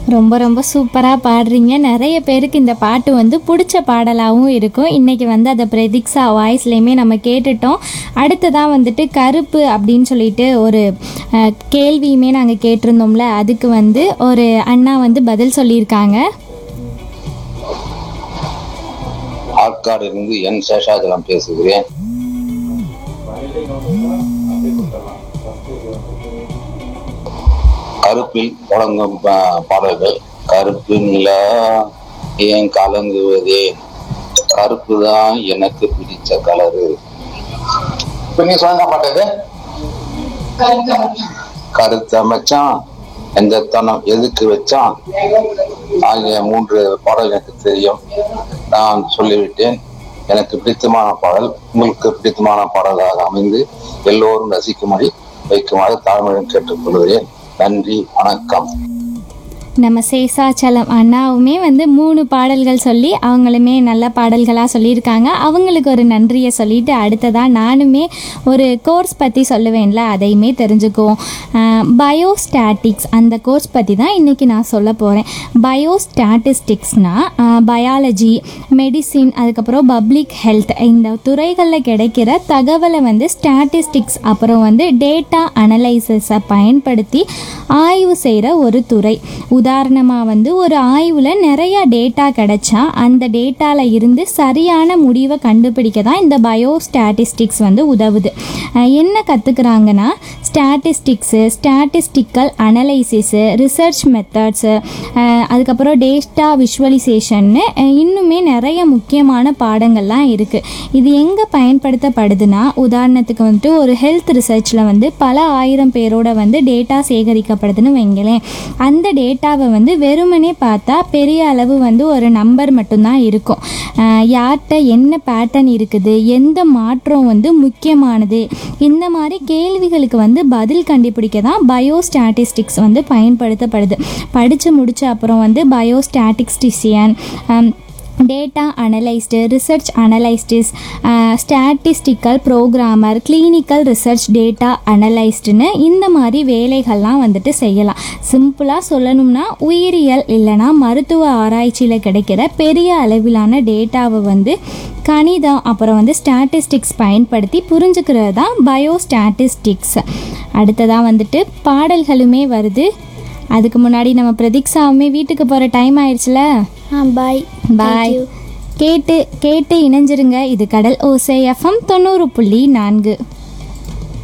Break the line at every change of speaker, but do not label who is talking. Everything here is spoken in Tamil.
ரொம்ப ரொம்ப சூப்பராக பாடுறீங்க நிறைய பேருக்கு இந்த பாட்டு வந்து பிடிச்ச பாடலாகவும் இருக்கும் இன்றைக்கி வந்து அதை பிரதீக்ஷா வாய்ஸ்லேயுமே நம்ம கேட்டுட்டோம் அடுத்ததாக வந்துட்டு கருப்பு அப்படின்னு சொல்லிட்டு ஒரு அஹ், கேள்வியுமே நாங்கள் கேட்டிருந்தோம்ல அதுக்கு வந்து ஒரு அண்ணா வந்து பதில் சொல்லியிருக்காங்க
ஆற்காடிலிருந்து என் சேஷாஜலம் பேசுகிறேன் கருப்பில் தொடங்கும் பா- பாடல்கள் கருப்பு நிலா ஏன் கலங்குவதே கருப்பு தான் எனக்கு பிடிச்ச கலரு இப்ப நீ சொன்ன பாட்டது கருத்த மச்சான் எந்த தனம் எதுக்கு வச்சான் ஆகிய மூன்று பாடல் எனக்கு தெரியும் நான் சொல்லிவிட்டேன் எனக்கு பிடித்தமான பாடல் உங்களுக்கு பிடித்தமான பாடலாக அமைந்து எல்லோரும் ரசிக்கும்படி வைக்குமாறு தாழ்மையுடன் கேட்டுக்கொள்கிறேன் நன்றி வணக்கம்
நம்ம சேசாச்சலம் அண்ணாவுமே வந்து மூணு பாடல்கள் சொல்லி அவங்களுமே நல்ல பாடல்களாக சொல்லியிருக்காங்க அவங்களுக்கு ஒரு நன்றியை சொல்லிட்டு அடுத்ததாக நானுமே ஒரு கோர்ஸ் பற்றி சொல்லுவேன்ல அதையுமே தெரிஞ்சுக்குவோம் பயோஸ்டாட்டிக்ஸ் அந்த கோர்ஸ் பற்றி தான் இன்றைக்கி நான் சொல்ல போகிறேன் பயோஸ்டாட்டிஸ்டிக்ஸ்னால் பயாலஜி மெடிசின் அதுக்கப்புறம் பப்ளிக் ஹெல்த் இந்த துறைகளில் கிடைக்கிற தகவலை வந்து ஸ்டாட்டிஸ்டிக்ஸ் அப்புறம் வந்து டேட்டா அனலைசஸை பயன்படுத்தி ஆய்வு செய்கிற ஒரு துறை உதாரணமாக வந்து ஒரு ஆய்வில் நிறையா டேட்டா கிடைச்சா அந்த டேட்டாவில் இருந்து சரியான முடிவை கண்டுபிடிக்க தான் இந்த பயோ ஸ்டாட்டிஸ்டிக்ஸ் வந்து உதவுது அஹ் என்ன கற்றுக்குறாங்கன்னா statistics statistical analysis research methods அதுக்கப்புறம் டேட்டா விஷுவலைசேஷன்னு இன்னுமே நிறைய முக்கியமான பாடங்கள்லாம் இருக்குது இது எங்கே பயன்படுத்தப்படுதுன்னா உதாரணத்துக்கு வந்துட்டு ஒரு ஹெல்த் ரிசர்ச்சில் வந்து பல ஆயிரம் பேரோட வந்து டேட்டா சேகரிக்கப்படுதுன்னு வைங்களேன் அந்த டேட்டாவை வந்து வெறுமனே பார்த்தா பெரிய அளவு வந்து ஒரு நம்பர் மட்டும்தான் இருக்கும் அஹ் யார்கிட்ட என்ன பேட்டர்ன் இருக்குது எந்த மாற்றம் வந்து முக்கியமானது இந்த மாதிரி கேள்விகளுக்கு வந்து பதில் கண்டுபிடிக்க தான் பயோ ஸ்டாட்டிஸ்டிக்ஸ் வந்து பயன்படுத்தப்படுது படித்து முடிச்ச அப்புறம் வந்து biostatistician data analyst research analysts statistical programmer clinical research data அனலைஸ்டுன்னு இந்த மாதிரி வேலைகள்லாம் வந்துட்டு செய்யலாம் சிம்பிளாக சொல்லணும்னா உயிரியல் இல்லைனா மருத்துவ ஆராய்ச்சியில் கிடைக்கிற பெரிய அளவிலான டேட்டாவை வந்து கணிதம் அப்புறம் வந்து ஸ்டாட்டிஸ்டிக்ஸ் பயன்படுத்தி புரிஞ்சுக்கிறது தான் பயோ ஸ்டாட்டிஸ்டிக்ஸ் அடுத்ததாக வந்துட்டு பாடல்களுமே வருது அதுக்கு முன்னாடி நம்ம பிரதீக்ஷாவுமே வீட்டுக்கு போகிற டைம் ஆயிடுச்சுல
பாய்
பாய் கேட்டு கேட்டு இணைஞ்சிருங்க இது கடல் ஓசை எஃப்எம் தொண்ணூறு புள்ளி நான்கு